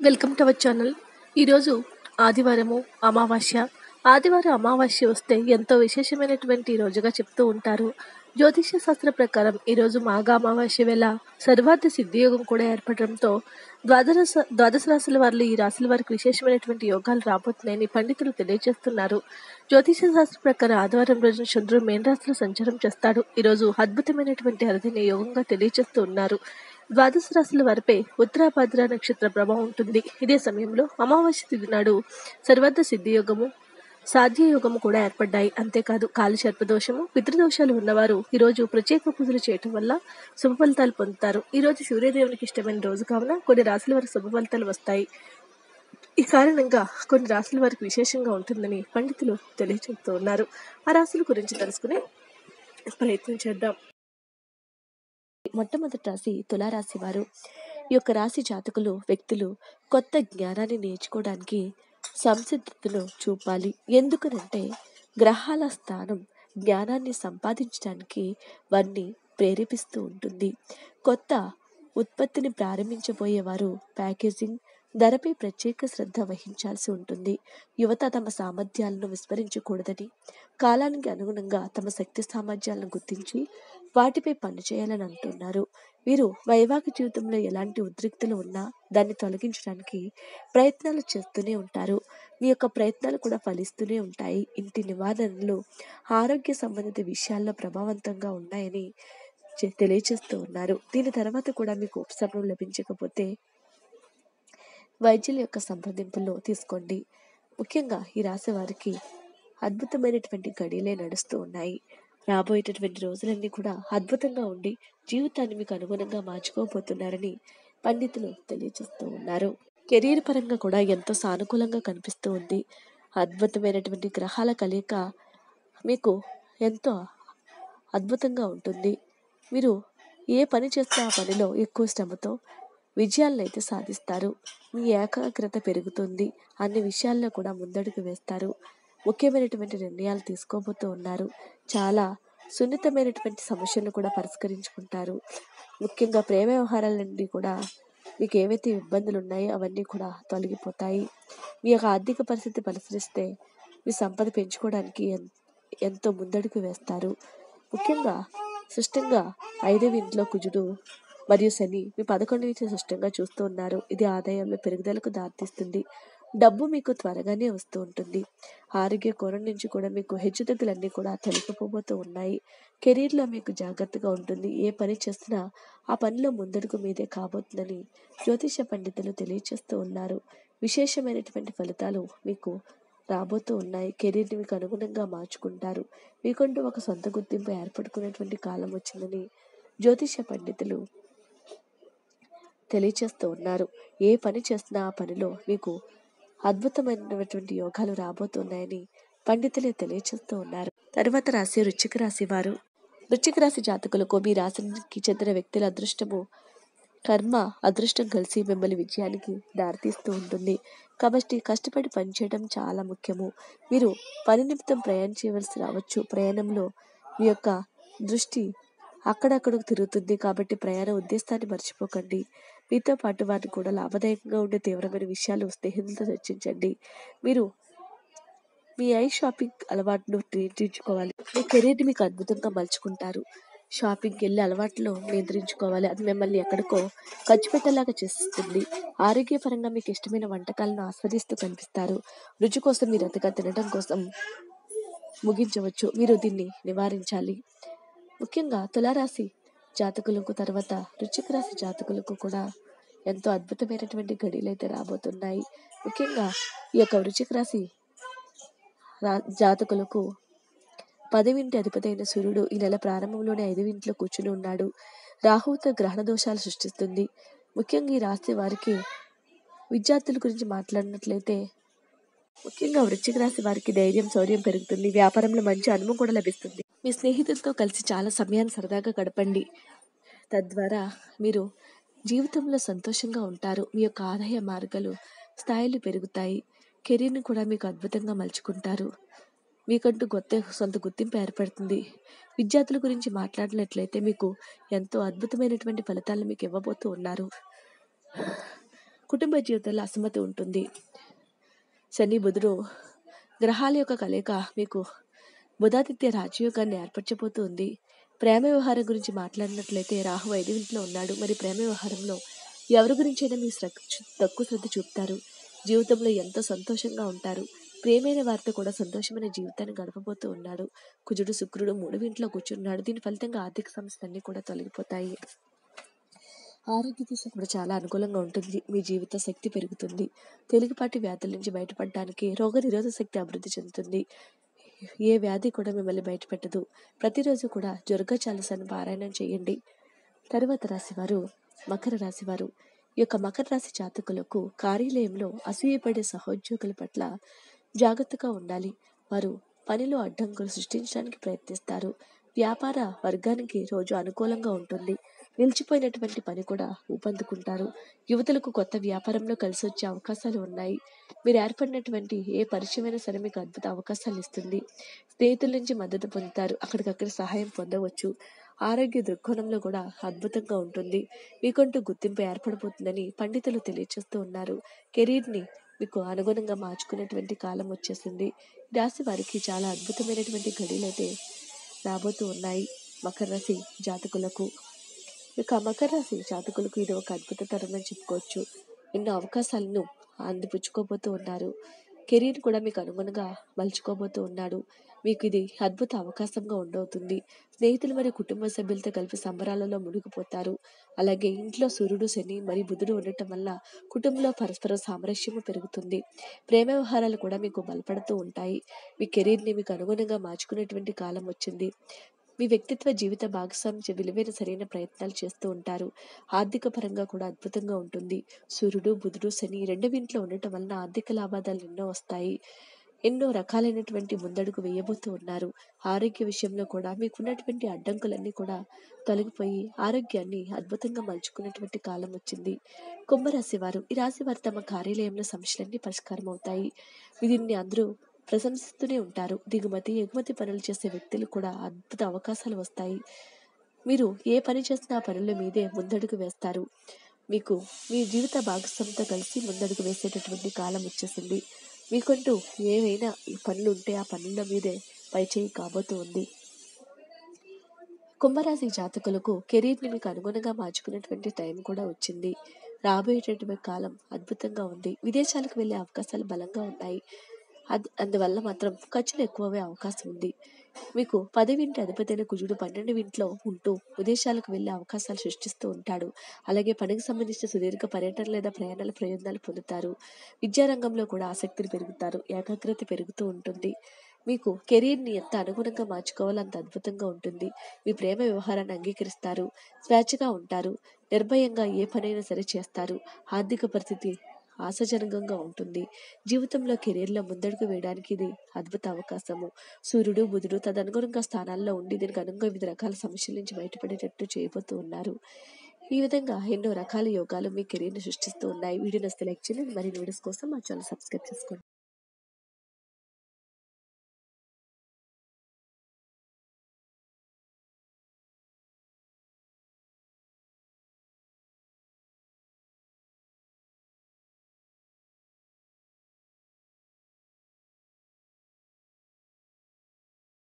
welcome to our channel ఈరోజు ఆదివారము అమావాస్య ఆదివారం అమావాస్య వస్తే ఎంతో విశేషమైనటువంటి రోజుగా చెప్తూ ఉంటారు జ్యోతిష శాస్త్ర ప్రకారం ఈరోజు మాఘ అమావాస్య వేళ సర్వార్థ సిద్ధియోగం కూడా ఏర్పడడంతో ద్వాదశ ద్వాదశ రాశుల వారిలో ఈ రాశుల వారికి విశేషమైనటువంటి యోగాలు రాబోతున్నాయని పండితులు తెలియజేస్తున్నారు జ్యోతిష శాస్త్ర ప్రకారం ఆదివారం రోజున చంద్రుడు మేన్ రాశిలో సంచారం చేస్తాడు ఈరోజు అద్భుతమైనటువంటి అరుదైన యోగంగా తెలియజేస్తూ ఉన్నారు ద్వాదశ రాశుల వారిపై ఉత్తరాభద్ర నక్షత్ర ప్రభావం ఉంటుంది ఇదే సమయంలో అమావాస్య తిథి నాడు సర్వార్థ సిద్ధియోగము సాధ్యయోగము కూడా ఏర్పడ్డాయి అంతేకాదు కాలు సర్పదోషము పితృదోషాలు ఉన్నవారు ఈరోజు ప్రత్యేక పూజలు చేయటం వల్ల శుభ ఫలితాలు పొందుతారు ఈరోజు సూర్యదేవునికి ఇష్టమైన రోజు కావున కొన్ని రాశుల వారికి శుభ ఫలితాలు వస్తాయి ఈ కారణంగా కొన్ని రాశుల వారికి విశేషంగా ఉంటుందని పండితులు తెలియజేస్తూ ఉన్నారు ఆ రాశుల గురించి తెలుసుకునే ప్రయత్నం చేద్దాం మొట్టమొదటి రాశి తులారాశి వారు ఈ యొక్క రాశి జాతకులు వ్యక్తులు కొత్త జ్ఞానాన్ని నేర్చుకోవడానికి సంసిద్ధతను చూపాలి ఎందుకనంటే గ్రహాల స్థానం జ్ఞానాన్ని సంపాదించడానికి వారిని ప్రేరేపిస్తూ ఉంటుంది కొత్త ఉత్పత్తిని ప్రారంభించబోయేవారు ప్యాకేజింగ్ ధరపై ప్రత్యేక శ్రద్ధ వహించాల్సి ఉంటుంది యువత తమ సామర్థ్యాలను విస్మరించకూడదని కాలానికి అనుగుణంగా తమ శక్తి సామర్థ్యాలను గుర్తించి వాటిపై పనిచేయాలని అంటున్నారు వీరు వైవాహిక జీవితంలో ఎలాంటి ఉద్రిక్తలు ఉన్నా దాన్ని తొలగించడానికి ప్రయత్నాలు చేస్తూనే ఉంటారు మీ యొక్క ప్రయత్నాలు కూడా ఫలిస్తూనే ఉంటాయి ఇంటి నివారణలు ఆరోగ్య సంబంధిత విషయాల్లో ప్రభావవంతంగా ఉన్నాయని చె- తెలియచేస్తూ ఉన్నారు దీని తర్వాత కూడా మీకు ఉపశమనం లభించకపోతే వైద్యుల యొక్క సంప్రదింపుల్లో తీసుకోండి ముఖ్యంగా ఈ రాశి వారికి అద్భుతమైనటువంటి గడియలే నడుస్తూ ఉన్నాయి రాబోయేటటువంటి రోజులన్నీ కూడా అద్భుతంగా ఉండి జీవితాన్ని మీకు అనుగుణంగా మార్చుకోబోతున్నారని పండితులు తెలియజేస్తూ ఉన్నారు కెరీర్ పరంగా కూడా ఎంతో సానుకూలంగా కనిపిస్తూ ఉంది అద్భుతమైనటువంటి గ్రహాల కలయిక మీకు ఎంతో అద్భుతంగా ఉంటుంది మీరు ఏ పని చేస్తే ఆ పనిలో ఎక్కువ శ్రమతో విజయాలను అయితే సాధిస్తారు మీ ఏకాగ్రత పెరుగుతుంది అన్ని విషయాల్లో కూడా ముందడుగు వేస్తారు ముఖ్యమైనటువంటి నిర్ణయాలు తీసుకోబోతూ ఉన్నారు చాలా సున్నితమైనటువంటి సమస్యలను కూడా పరిష్కరించుకుంటారు ముఖ్యంగా ప్రేమ వ్యవహారాల నుండి కూడా మీకు ఏవైతే ఇబ్బందులు ఉన్నాయో అవన్నీ కూడా తొలగిపోతాయి మీ యొక్క ఆర్థిక పరిస్థితి పరిశీలిస్తే మీ సంపద పెంచుకోవడానికి ఎన్- ఎంతో ముందడుగు వేస్తారు ముఖ్యంగా స్పష్టంగా ఐదవ ఇంట్లో కుజుడు మరియు శని మీ పదకొండు నుంచి స్పష్టంగా చూస్తూ ఉన్నారు ఇది ఆదాయంలో పెరుగుదలకు దారితీస్తుంది డబ్బు మీకు త్వరగానే వస్తూ ఉంటుంది ఆరోగ్య కోణం నుంచి కూడా మీకు హెచ్చుతగ్గులన్నీ కూడా తొలగిపోబోతూ ఉన్నాయి కెరీర్లో మీకు జాగ్రత్తగా ఉంటుంది ఏ పని చేసినా ఆ పనిలో ముందడుగు మీదే కాబోతుందని జ్యోతిష పండితులు తెలియచేస్తూ ఉన్నారు విశేషమైనటువంటి ఫలితాలు మీకు రాబోతూ ఉన్నాయి కెరీర్ని మీకు అనుగుణంగా మార్చుకుంటారు మీకంటూ ఒక సొంత గుర్తింపు ఏర్పడుకునేటువంటి కాలం వచ్చిందని జ్యోతిష పండితులు తెలియచేస్తూ ఉన్నారు ఏ పని చేసినా ఆ పనిలో మీకు అద్భుతమైనటువంటి యోగాలు రాబోతున్నాయని పండితులే తెలియచేస్తూ ఉన్నారు తర్వాత రాశి వృశ్చిక రాశి వారు వృశ్చిక రాశి జాతకులకు మీ రాశికి చెందిన వ్యక్తుల అదృష్టము కర్మ అదృష్టం కలిసి మిమ్మల్ని విజయానికి దారితీస్తూ ఉంటుంది కాబట్టి కష్టపడి పనిచేయడం చాలా ముఖ్యము మీరు పని నిమిత్తం ప్రయాణం చేయవలసి రావచ్చు ప్రయాణంలో మీ యొక్క దృష్టి అక్కడక్కడకు తిరుగుతుంది కాబట్టి ప్రయాణ ఉద్దేశాన్ని మర్చిపోకండి మీతో పాటు వారిని కూడా లాభదాయకంగా ఉండే తీవ్రమైన విషయాలు స్నేహితులతో చర్చించండి మీరు మీ ఐ షాపింగ్ అలవాటును నియంత్రించుకోవాలి మీ కెరీర్ని మీకు అద్భుతంగా మలుచుకుంటారు షాపింగ్కి వెళ్ళి అలవాట్లు నియంత్రించుకోవాలి అది మిమ్మల్ని ఎక్కడికో ఖర్చు పెట్టేలాగా చేస్తుంది ఆరోగ్యపరంగా మీకు ఇష్టమైన వంటకాలను ఆస్వాదిస్తూ కనిపిస్తారు రుచి కోసం మీరు అతిగా తినడం కోసం ముగించవచ్చు మీరు దీన్ని నివారించాలి ముఖ్యంగా తులారాశి జాతకులకు తర్వాత వృశ్చిక రాశి జాతకులకు కూడా ఎంతో అద్భుతమైనటువంటి గడియలు అయితే రాబోతున్నాయి ముఖ్యంగా ఈ యొక్క వృశ్చిక రాశి రా జాతకులకు పదవింటి అధిపతి అయిన సూర్యుడు ఈ నెల ప్రారంభంలోనే ఐదు ఇంట్లో కూర్చుని ఉన్నాడు రాహువుతో గ్రహణ దోషాలు సృష్టిస్తుంది ముఖ్యంగా ఈ రాశి వారికి విద్యార్థుల గురించి మాట్లాడినట్లయితే ముఖ్యంగా వృశ్చిక రాశి వారికి ధైర్యం శౌర్యం పెరుగుతుంది వ్యాపారంలో మంచి అనుభవం కూడా లభిస్తుంది మీ స్నేహితులతో కలిసి చాలా సమయాన్ని సరదాగా గడపండి తద్వారా మీరు జీవితంలో సంతోషంగా ఉంటారు మీ యొక్క ఆదాయ మార్గాలు స్థాయిలు పెరుగుతాయి కెరీర్ని కూడా మీకు అద్భుతంగా మలుచుకుంటారు మీకంటూ కొత్త సొంత గుర్తింపు ఏర్పడుతుంది విద్యార్థుల గురించి మాట్లాడినట్లయితే మీకు ఎంతో అద్భుతమైనటువంటి ఫలితాలను మీకు ఇవ్వబోతూ ఉన్నారు కుటుంబ జీవితంలో అసమ్మతి ఉంటుంది శని బుధుడు గ్రహాల యొక్క కలయిక మీకు బుధాదిత్య రాజయోగాన్ని ఏర్పరచబోతుంది ప్రేమ వ్యవహారం గురించి మాట్లాడినట్లయితే రాహు ఐదు ఇంట్లో ఉన్నాడు మరి ప్రేమ వ్యవహారంలో ఎవరి గురించైనా మీ శ్రద్ధ తక్కువ శ్రద్ధ చూపుతారు జీవితంలో ఎంతో సంతోషంగా ఉంటారు ప్రేమైన వారితో కూడా సంతోషమైన జీవితాన్ని గడపబోతూ ఉన్నాడు కుజుడు శుక్రుడు మూడు ఇంట్లో కూర్చున్నాడు దీని ఫలితంగా ఆర్థిక సమస్యలన్నీ కూడా తొలగిపోతాయి ఆరోగ్య దిశ కూడా చాలా అనుకూలంగా ఉంటుంది మీ జీవిత శక్తి పెరుగుతుంది తేలికపాటి వ్యాధుల నుంచి బయటపడడానికి రోగ నిరోధక శక్తి అభివృద్ధి చెందుతుంది ఏ వ్యాధి కూడా మిమ్మల్ని బయటపెట్టదు ప్రతిరోజు కూడా దుర్గా చాలీసాను పారాయణం చేయండి తరువాత రాశివారు మకర రాశివారు ఈ యొక్క మకర రాశి జాతకులకు కార్యాలయంలో అసూయపడే సహోద్యోగుల పట్ల జాగ్రత్తగా ఉండాలి వారు పనిలో అడ్డంకులు సృష్టించడానికి ప్రయత్నిస్తారు వ్యాపార వర్గానికి రోజు అనుకూలంగా ఉంటుంది నిలిచిపోయినటువంటి పని కూడా ఊపందుకుంటారు యువతులకు కొత్త వ్యాపారంలో కలిసి వచ్చే అవకాశాలు ఉన్నాయి మీరు ఏర్పడినటువంటి ఏ పరిచయమైనా సరే మీకు అద్భుత అవకాశాలు ఇస్తుంది స్నేహితుల నుంచి మద్దతు పొందుతారు అక్కడికక్కడ సహాయం పొందవచ్చు ఆరోగ్య దృక్కోణంలో కూడా అద్భుతంగా ఉంటుంది మీకంటూ గుర్తింపు ఏర్పడబోతుందని పండితులు తెలియజేస్తూ ఉన్నారు కెరీర్ని మీకు అనుగుణంగా మార్చుకునేటువంటి కాలం వచ్చేసింది ఈ రాశి వారికి చాలా అద్భుతమైనటువంటి గడియలు అయితే రాబోతూ ఉన్నాయి మకర రాశి జాతకులకు ఇక మకర రాశి జాతకులకు ఇది ఒక అద్భుత తరం అని చెప్పుకోవచ్చు ఎన్నో అవకాశాలను అందిపుచ్చుకోబోతూ ఉన్నారు కెరీర్ కూడా మీకు అనుగుణంగా మలుచుకోబోతూ ఉన్నాడు మీకు ఇది అద్భుత అవకాశంగా ఉండవుతుంది స్నేహితులు మరియు కుటుంబ సభ్యులతో కలిపి సంబరాలలో మునిగిపోతారు అలాగే ఇంట్లో సూర్యుడు శని మరియు బుధుడు ఉండటం వల్ల కుటుంబంలో పరస్పర సామరస్యము పెరుగుతుంది ప్రేమ వ్యవహారాలు కూడా మీకు బలపడుతూ ఉంటాయి మీ కెరీర్ని మీకు అనుగుణంగా మార్చుకునేటువంటి కాలం వచ్చింది మీ వ్యక్తిత్వ జీవిత భాగస్వామి విలువైన సరైన ప్రయత్నాలు చేస్తూ ఉంటారు ఆర్థిక పరంగా కూడా అద్భుతంగా ఉంటుంది సూర్యుడు బుధుడు శని రెండవ ఇంట్లో ఉండటం వలన ఆర్థిక లాభాలు ఎన్నో వస్తాయి ఎన్నో రకాలైనటువంటి ముందడుగు వేయబోతూ ఉన్నారు ఆరోగ్య విషయంలో కూడా మీకున్నటువంటి అడ్డంకులన్నీ కూడా తొలగిపోయి ఆరోగ్యాన్ని అద్భుతంగా మలుచుకున్నటువంటి కాలం వచ్చింది కుంభరాశి వారు ఈ రాశి వారు తమ కార్యాలయంలో సమస్యలన్నీ పరిష్కారం అవుతాయి దీన్ని అందరూ ప్రశంసిస్తూనే ఉంటారు దిగుమతి ఎగుమతి పనులు చేసే వ్యక్తులు కూడా అద్భుత అవకాశాలు వస్తాయి మీరు ఏ పని చేసినా ఆ పనుల మీదే ముందడుగు వేస్తారు మీకు మీ జీవిత భాగస్వామితో కలిసి ముందడుగు వేసేటటువంటి కాలం వచ్చేసింది మీకంటూ ఏవైనా ఈ పనులు ఉంటే ఆ పనుల మీదే పైచేయి కాబోతూ ఉంది కుంభరాశి జాతకులకు కెరీర్ని మీకు అనుగుణంగా మార్చుకునేటువంటి టైం కూడా వచ్చింది రాబోయేటటువంటి కాలం అద్భుతంగా ఉంది విదేశాలకు వెళ్ళే అవకాశాలు బలంగా ఉన్నాయి అది అందువల్ల మాత్రం ఖర్చులు ఎక్కువే అవకాశం ఉంది మీకు పదవింటి అధిపతైన కుజుడు పన్నెండు ఇంట్లో ఉంటూ విదేశాలకు వెళ్ళే అవకాశాలు సృష్టిస్తూ ఉంటాడు అలాగే పనికి సంబంధించిన సుదీర్ఘ పర్యటన లేదా ప్రయాణాల ప్రయోజనాలు పొందుతారు విద్యారంగంలో కూడా ఆసక్తిని పెరుగుతారు ఏకాగ్రత పెరుగుతూ ఉంటుంది మీకు కెరీర్ని ఎంత అనుగుణంగా మార్చుకోవాలో అంత అద్భుతంగా ఉంటుంది మీ ప్రేమ వ్యవహారాన్ని అంగీకరిస్తారు స్వేచ్ఛగా ఉంటారు నిర్భయంగా ఏ పనైనా సరే చేస్తారు ఆర్థిక పరిస్థితి ఆశాజనకంగా ఉంటుంది జీవితంలో కెరీర్లో ముందడుగు వేయడానికి ఇది అద్భుత అవకాశము సూర్యుడు బుధుడు తదనుగుణంగా స్థానాల్లో ఉండి దీనికి అనుగుణంగా వివిధ రకాల సమస్యల నుంచి బయటపడేటట్టు చేయబోతూ ఉన్నారు ఈ విధంగా ఎన్నో రకాల యోగాలు మీ కెరీర్ని సృష్టిస్తూ ఉన్నాయి వీడియో నస్తే లైక్ చేయండి మరిన్ని వీడియోస్ కోసం మా ఛానల్ సబ్స్క్రైబ్ చేసుకోండి